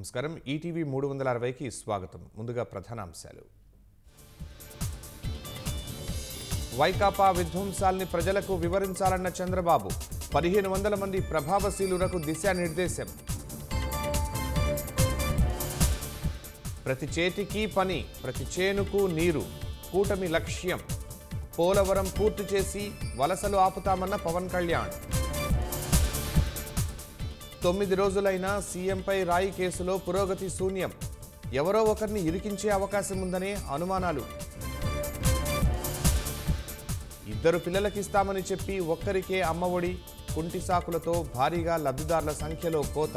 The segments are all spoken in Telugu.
నమస్కారం ఈటీవీ మూడు వందల అరవైకి స్వాగతం ముందుగా ప్రధానాంశాలు వైకాపా విధ్వంసాల్ని ప్రజలకు వివరించాలన్న చంద్రబాబు పదిహేను వందల మంది ప్రభావశీలులకు దిశానిర్దేశం ప్రతి చేతికి పని ప్రతి చేనుకు నీరు కూటమి లక్ష్యం పోలవరం పూర్తి చేసి వలసలు ఆపుతామన్న పవన్ కళ్యాణ్ తొమ్మిది రోజులైనా సీఎంపై రాయి కేసులో పురోగతి శూన్యం ఎవరో ఒకరిని ఇరికించే అవకాశం ఉందనే అనుమానాలు ఇద్దరు పిల్లలకిస్తామని చెప్పి ఒక్కరికే అమ్మఒడి కుంటి సాకులతో భారీగా లబ్ధిదారుల సంఖ్యలో కోత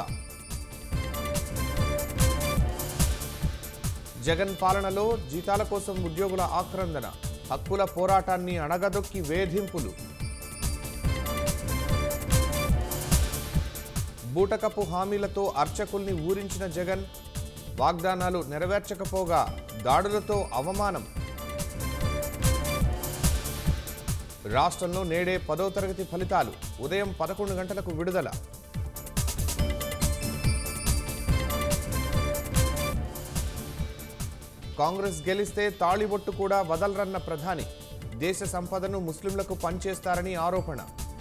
జగన్ పాలనలో జీతాల కోసం ఉద్యోగుల ఆక్రందన హక్కుల పోరాటాన్ని అణగదొక్కి వేధింపులు బూటకపు హామీలతో అర్చకుల్ని ఊరించిన జగన్ వాగ్దానాలు నెరవేర్చకపోగా దాడులతో అవమానం రాష్ట్రంలో నేడే పదో తరగతి ఫలితాలు ఉదయం పదకొండు గంటలకు విడుదల కాంగ్రెస్ గెలిస్తే తాళిబొట్టు కూడా వదలరన్న ప్రధాని దేశ సంపదను ముస్లింలకు పంచేస్తారని ఆరోపణ